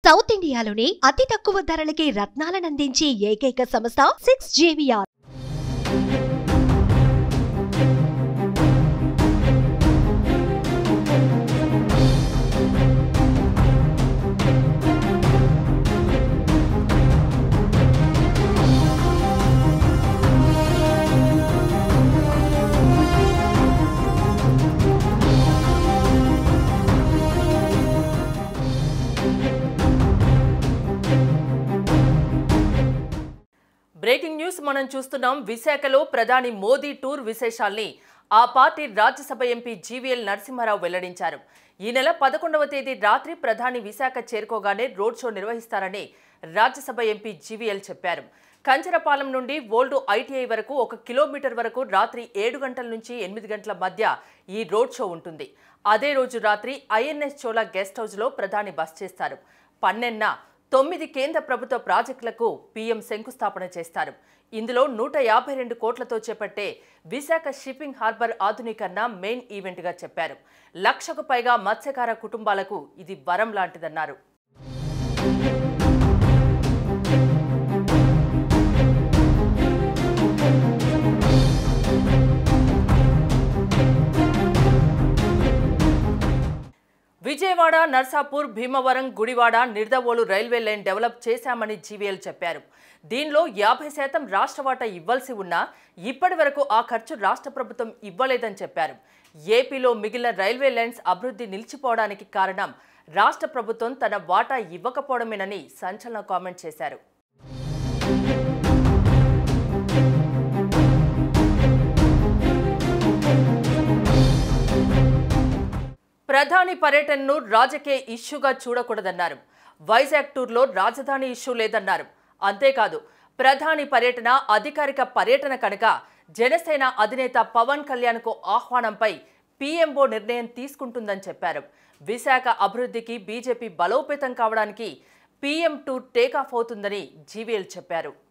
south ఇండియాలోనే అతి తక్కువ ధరలకి రత్నాలనందించే ఏకైక సంస్థ సిక్స్ జేవిఆర్ బ్రేకింగ్ న్యూస్ మనం చూస్తున్నాం విశాఖలో ప్రధాని మోదీ టూర్ విశేషాల్ని ఆ party Rajya Sabha MP GVL Narasimha Rao వెల్లడించారు ఈ నెల పదకొండవ తేదీ రాత్రి ప్రధాని విశాఖ చేరుకోగానే రోడ్ షో నిర్వహిస్తారని రాజ్యసభ ఎంపీ జీవీఎల్ చెప్పారు కంచరపాలెం నుండి ఓల్డ్ ఐటీఐ వరకు ఒక కిలోమీటర్ వరకు రాత్రి ఏడు గంటల నుంచి ఎనిమిది గంటల మధ్య ఈ రోడ్ షో ఉంటుంది అదే రోజు రాత్రి ఐఎన్ఎస్ చోలా గెస్ట్ హౌస్లో ప్రధాని బస్ చేస్తారు పన్నెన్న తొమ్మిది కేంద్ర ప్రభుత్వ ప్రాజెక్టులకు పీఎం శంకుస్థాపన చేస్తారు ఇందులో నూట యాభై రెండు కోట్లతో చేపట్టే విశాఖ షిప్పింగ్ హార్బర్ ఆధునీకరణ మెయిన్ ఈవెంట్గా చెప్పారు లక్షకు పైగా మత్స్యకార కుటుంబాలకు ఇది వరం లాంటిదన్నారు Vijayawada Narsapur Bhimavaram Gudivada Nidadavolu railway line develop చేశామని జీవీఎల్ చెప్పారు దీనిలో యాభై శాతం రాష్ట్ర వాటా ఇవ్వాల్సి ఉన్నా ఇప్పటి వరకు ఆ ఖర్చు రాష్ట్ర ప్రభుత్వం ఇవ్వలేదని చెప్పారు ఏపీలో మిగిలిన రైల్వే లైన్స్ అభివృద్ధి నిలిచిపోవడానికి కారణం రాష్ట్ర ప్రభుత్వం తన వాటా ఇవ్వకపోవడమేనని సంచలన కామెంట్ చేశారు ప్రధాని పర్యటనను రాజకీయ ఇష్యూగా చూడకూడదన్నారు వైజాగ్ టూర్లో రాజధాని ఇష్యూ లేదన్నారు అంతేకాదు ప్రధాని పర్యటన అధికారిక పర్యటన కనుక జనసేన అధినేత పవన్ కళ్యాణ్కు ఆహ్వానంపై పీఎంఓ నిర్ణయం తీసుకుంటుందని చెప్పారు విశాఖ అభివృద్ధికి బీజేపీ బలోపేతం కావడానికి పీఎం టూర్ టేకాఫ్ అవుతుందని జీవీఎల్ చెప్పారు